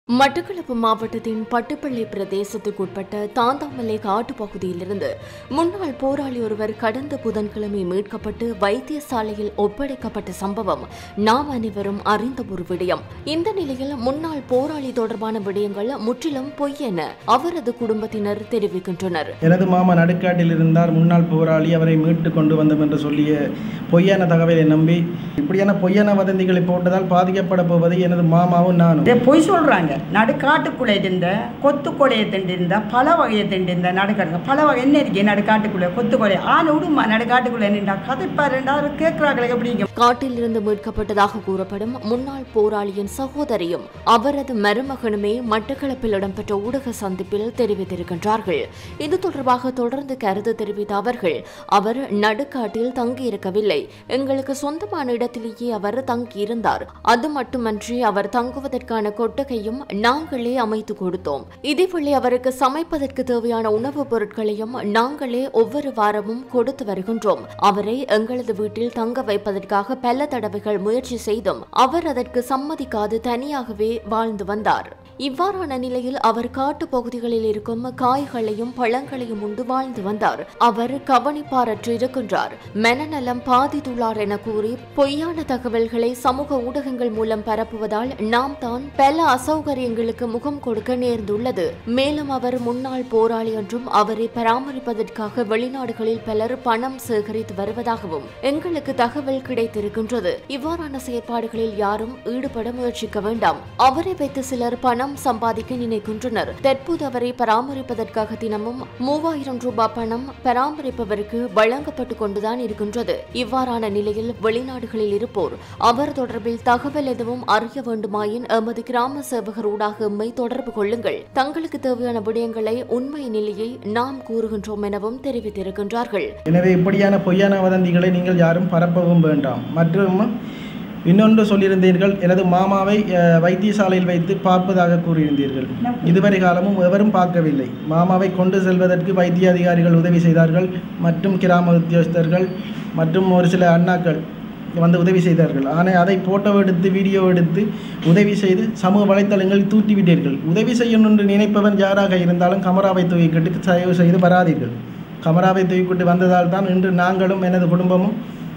மட்டக்களப்பு மாவட்டத்தின் பட்டுப்பள்ளி பிரதேசத்துக்குட்பட்ட தாந்தாமலை காட்டுப்பகுதியிலிருந்து முன்னாள் போராளி ஒருவர் கடந்த புதன்கிழமை மீட்கப்பட்டு வைத்தியசாலையில் ஒப்படைக்கப்பட்ட சம்பவம் நாம் அனைவரும் அறிந்த ஒரு விடயம் இந்த நிலையில் முன்னாள் போராளி தொடர்பான விடயங்கள் முற்றிலும் பொய் என அவரது குடும்பத்தினர் தெரிவிக்கின்றனர் எனது மாமா நடுக்காட்டில் இருந்தார் முன்னாள் போராளி அவரை மீட்டு கொண்டு வந்தோம் என்று சொல்லிய பொய்யான தகவலை நம்பி இப்படியான பொய்யான வதந்திகளை போட்டதால் பாதிக்கப்பட போவது எனது மாமாவும் நானும் இதை பொய் சொல்கிறாங்க நடுக்காட்டுக்குள்ளே இருந்த கொத்துக்கொலையை திண்டிருந்த பல வகையை திண்டிருந்த நடுக்காட்டுங்க பல வகை என்ன இருக்கு நடுக்காட்டுக்குள்ளே கொத்துக்கொலை ஆன விடுமா நடுக்காட்டுக்குள்ளே நின்றா கதைப்பாருண்டா கேட்குறாங்களே எப்படிங்க காட்டிலிருந்து மீட்கப்பட்டதாக கூறப்படும் முன்னாள் போராளியின் சகோதரியும் அவரது மருமகனுமே மட்டக்களப்பில் இடம்பெற்ற ஊடக சந்திப்பில் தெரிவித்திருக்கின்றார்கள் இது தொடர்பாக தொடர்ந்து கருத்து தெரிவித்த அவர்கள் அவர் நடுக்காட்டில் தங்கியிருக்கவில்லை எங்களுக்கு சொந்தமான இடத்திலேயே அவர் தங்கியிருந்தார் அது மட்டுமன்றி அவர் தங்குவதற்கான கொட்டகையும் நாங்களே அமைத்து கொடுத்தோம் இதேவேளை அவருக்கு சமைப்பதற்கு தேவையான உணவுப் பொருட்களையும் நாங்களே ஒவ்வொரு வாரமும் கொடுத்து வருகின்றோம் அவரை எங்களது வீட்டில் தங்க வைப்பதற்காக பல தடவைகள் முயற்சி செய்தும் அவர் அதற்கு சம்மதிக்காது தனியாகவே வாழ்ந்து வந்தார் இவ்வாறான நிலையில் அவர் காட்டு பகுதிகளில் இருக்கும் காய்களையும் பழங்களையும் உண்டு வாழ்ந்து வந்தார் அவர் கவனிப்பாரற்று இருக்கின்றார் மனநலம் பாதித்துள்ளார் என கூறி பொய்யான தகவல்களை சமூக ஊடகங்கள் மூலம் பரப்புவதால் நாம் தான் பல அசௌகரியங்களுக்கு முகம் கொடுக்க நேர்ந்துள்ளது மேலும் அவர் முன்னாள் போராளி என்றும் அவரை பராமரிப்பதற்காக வெளிநாடுகளில் பலர் பணம் சேகரித்து வருவதாகவும் எங்களுக்கு தகவல் கிடைத்திருக்கின்றது இவ்வாறான செயற்பாடுகளில் யாரும் ஈடுபட முயற்சிக்க வேண்டாம் அவரை வைத்து சிலர் பணம் சம்பாதிக்க நினைக்கின்றனர் தற்போது அவரை பராமரிப்பதற்காக தினமும் மூவாயிரம் ரூபாய் பணம் பராமரிப்பவருக்கு வழங்கப்பட்டு கொண்டுதான் இருக்கின்றது இவ்வாறான நிலையில் வெளிநாடுகளில் இருப்போர் அவர் தொடர்பில் தகவல் எதுவும் அறிய வேண்டுமாயின் எமது கிராம சேவகரூடாக எம்மை தொடர்பு கொள்ளுங்கள் தங்களுக்கு தேவையான விடயங்களை உண்மை நிலையை நாம் கூறுகின்றோம் எனவும் தெரிவித்திருக்கின்றார்கள் எனவே இப்படியான பொய்யான வதந்திகளை நீங்கள் யாரும் பரப்பவும் வேண்டாம் மற்றும் இன்னொன்று சொல்லியிருந்தீர்கள் எனது மாமாவை அஹ், வைத்தியசாலையில் வைத்து பார்ப்பதாக கூறியிருந்தீர்கள் இதுவரை காலமும் எவரும் பார்க்கவில்லை மாமாவை கொண்டு செல்வதற்கு வைத்திய அதிகாரிகள் உதவி செய்தார்கள் மற்றும் கிராம உத்தியோகஸ்தர்கள் மற்றும் ஒரு சில அண்ணாக்கள் வந்து உதவி செய்தார்கள் ஆனால் அதை போட்டோ எடுத்து வீடியோ எடுத்து உதவி செய்து சமூக வலைத்தளங்களில் தூட்டி விட்டீர்கள் உதவி செய்யணும் என்று நினைப்பவன் யாராக இருந்தாலும் கமராவை தூக்கிக்கிட்டு தயவு செய்து வராதீர்கள் கமராவை தூக்கிக்கிட்டு வந்ததால் தான் இன்று நாங்களும் எனது குடும்பமும்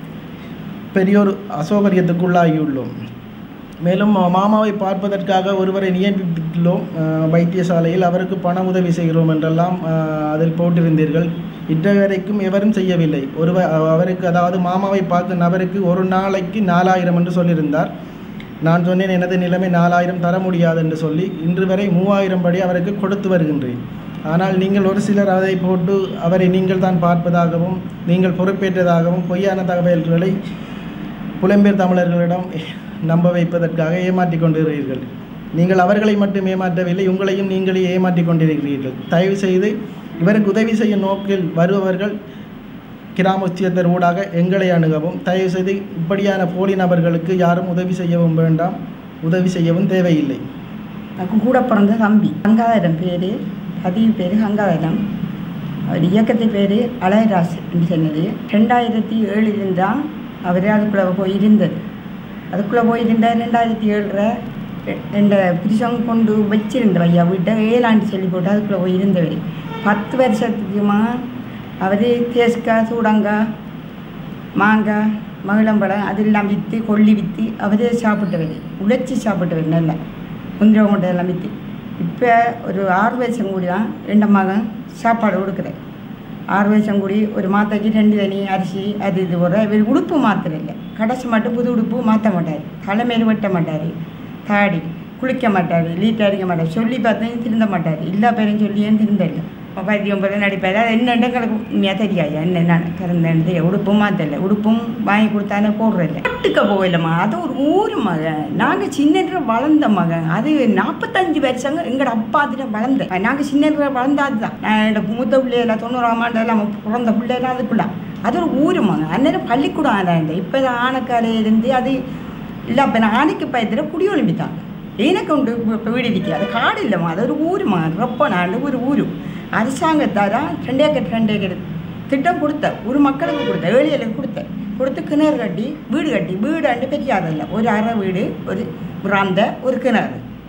பெரியோர் அசௌகரியத்துக்குள்ளாகியுள்ளோம் மேலும் மா- மாமாவை பார்ப்பதற்காக ஒருவரை நியமித்துள்ளோம் அஹ், வைத்தியசாலையில் அவருக்கு பண உதவி செய்கிறோம் என்றெல்லாம் அஹ், அதில் போட்டிருந்தீர்கள் இன்றைய வரைக்கும் எவரும் செய்யவில்லை ஒருவர் அவருக்கு அதாவது மாமாவை பார்த்த நபருக்கு ஒரு நாளைக்கு நாலாயிரம் என்று சொல்லியிருந்தார் நான் சொன்னேன் எனது நிலைமை நாலாயிரம் தர முடியாது என்று சொல்லி இன்று வரை மூவாயிரம் படி அவருக்கு கொடுத்து வருகின்றேன் ஆனால் நீங்கள் ஒரு சிலர் அதை போட்டு அவரை நீங்கள் தான் பார்ப்பதாகவும் நீங்கள் பொறுப்பேற்றதாகவும் பொய்யான தகவல்களை புலம்பெயர் தமிழர்களிடம் நம்ப வைப்பதற்காக ஏமாற்றிக் கொண்டிருக்கிறீர்கள் நீங்கள் அவர்களை மட்டும் ஏமாற்றவில்லை உங்களையும் நீங்களே ஏமாற்றிக் கொண்டிருக்கிறீர்கள் தயவு செய்து இவருக்கு உதவி செய்ய நோக்கில் வருபவர்கள் கிராம உச்சியத்தர் ஊடாக எங்களை அணுகவும் தயவு செய்து இப்படியான போலி நபர்களுக்கு யாரும் உதவி செய்யவும் வேண்டாம் உதவி செய்யவும் தேவையில்லை எனக்கு கூட பிறந்த தம்பி கங்காதரம் பேர் பதிவு பேர் கங்காதரம் அவர் இயக்கத்து பேர் அழகராஜ் என்று சொன்னது ரெண்டாயிரத்தி ஏழில் தான் அவர் அதுக்குள்ளே போய் இருந்தது அதுக்குள்ளே போயிருந்த ரெண்டாயிரத்தி ஏழில் ரெண்டு புருஷன் கொண்டு வச்சிருந்த ஐயா வீட்டை ஏழாண்டு சொல்லி போட்டு அதுக்குள்ளே போய் இருந்தவர் பத்து வருஷத்துக்குமா அவர் தேஸ்காய் சூடங்காய் மாங்காய் மகிழம்பழம் அதெல்லாம் விற்று கொல்லி விற்று அவரே சாப்பிட்டவர் உழைச்சி சாப்பிட்டவர் நல்லா முந்திரம் கொண்டை எல்லாம் விற்று இப்போ ஒரு ஆறு வயசம் கூடி தான் ரெண்டு மகன் சாப்பாடு கொடுக்குறேன் ஆறு வயசம் கூடி ஒரு மாத்தைக்கு ரெண்டு தனி அரிசி அது இது போகிற இவர் உடுப்பு மாத்திரம் இல்லை கடைசி மட்டும் புது உடுப்பு மாற்ற மாட்டார் தலைமையில் வெட்ட மாட்டார் தாடி குளிக்க மாட்டார் லீட் அடிக்க மாட்டார் சொல்லி பார்த்தேன் திருந்த மாட்டார் எல்லா பேரையும் சொல்லியும் திருந்த இல்லை பைத்தியம் போல நடிப்பார் அது என்ன எங்களுக்கு உண்மையாக தெரியாது என்ன நான் கறந்தேன் உடுப்பும் மாற்றல உடுப்பும் வாங்கி கொடுத்தானே போடுறதில்ல கட்டுக்க போகலம்மா அது ஒரு ஊர் மகன் நாங்கள் சின்ன வளர்ந்த மகன் அது நாற்பத்தஞ்சு வருஷங்க எங்களோட அப்பா அதில் வளர்ந்த நாங்கள் சின்ன வளர்ந்தாது தான் நான் என்னோட மூத்த பிள்ளையெல்லாம் தொண்ணூறாம் ஆண்டெல்லாம் பிறந்த பிள்ளையெல்லாம் அதுக்குள்ள அது ஒரு ஊர் மகன் அந்நேரம் பள்ளிக்கூடம் ஆனாண்ட இப்போ தான் ஆனக்காலையிலேருந்து அது இல்லை அப்போ நான் ஆணைக்கு பயத்தில் குடி ஒளிம்பித்தாங்க எனக்கு உண்டு இப்போ வீடு விற்க அது காடு இல்லைம்மா அது ஒரு ஊருமா ரொம்ப நாடு ஒரு ஊர் அரசாங்கத்தாரா ரெண்டு ஏக்கர் ரெண்டு ஏக்கர் திட்டம் கொடுத்த ஒரு மக்களுக்கு கொடுத்த ஏழைகளுக்கு கொடுத்த கொடுத்து கிணறு கட்டி வீடு கட்டி வீடு அண்டு பெரிய இல்லை ஒரு அரை வீடு ஒரு பிராந்த ஒரு கிணறு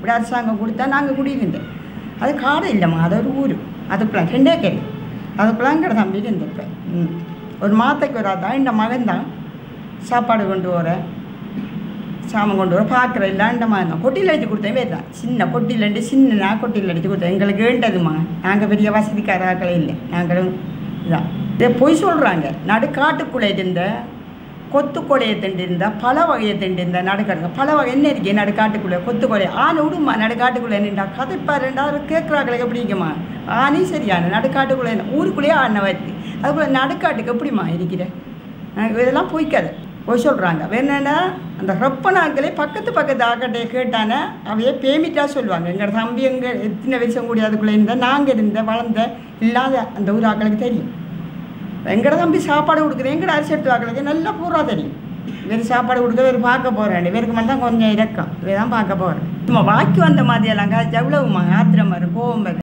இப்படி அரசாங்கம் கொடுத்தா நாங்கள் குடியிருந்தோம் அது காடு இல்லைம்மா அது ஒரு ஊர் அதுக்குள்ள ரெண்டே கேள்வி அதுக்குள்ள எங்கட தம்பி இருந்திருப்பேன் ம் ஒரு மாதத்துக்கு ஒரு அதான் இந்த மகன் தான் சாப்பாடு கொண்டு வரேன் சாமான் கொண்டு வர பார்க்குற இல்லாண்ட மாதிரி தான் கொட்டியில் அடித்து கொடுத்தேன் வேறு தான் சின்ன கொட்டியில் சின்ன நான் கொட்டியில் அடித்து கொடுத்தேன் எங்களுக்கு வேண்டதுமா நாங்கள் பெரிய வசதிக்கார ஆட்களே இல்லை நாங்களும் இதான் இதை பொய் சொல்கிறாங்க நடுக்காட்டுக்குள்ளே இருந்த கொத்து கொலையை திண்டிருந்தா பல வகையை திண்டிருந்தா நடுக்காட்டுங்க பல வகை என்ன இருக்கே நடுக்காட்டுக்குள்ளே கொத்து கொலை ஆனை விடுமா நடுக்காட்டுக்குள்ளே நின்றா கதைப்பாருண்டா கேட்குறாங்களுக்கு எப்படிங்கம்மா ஆனே சரியான நடுக்காட்டுக்குள்ளே ஊருக்குள்ளேயே ஆனை வருது அதுக்குள்ளே நடுக்காட்டுக்கு எப்படிம்மா இருக்கிற அஹ் இதெல்லாம் பொய்க்காது பொய் சொல்கிறாங்க வேணுன்னா அந்த ரொப்பனாக்களே பக்கத்து பக்கத்து ஆக்கட்டை கேட்டானே அவையே பேமிட்டா சொல்லுவாங்க எங்கள் தம்பி எங்கே எத்தனை வருஷம் கூடிய அதுக்குள்ளே இருந்தால் நாங்கள் இருந்த வளர்ந்த இல்லாத அந்த ஊர் ஆக்களுக்கு தெரியும் எங்கட தம்பி சாப்பாடு கொடுக்குறேன் எங்கட அரிசி எடுத்து ஆக்களுக்கு நல்லா பூரா தெரியும் வேறு சாப்பாடு கொடுக்க வேறு பார்க்க போகிறேன் வேறுக்கு மட்டும் தான் கொஞ்சம் இறக்கம் இதை தான் பார்க்க போகிறேன் சும்மா வாக்கி வந்த மாதிரியெல்லாம் காய்ச்சி எவ்வளவுமா ஆத்திரம் வரும்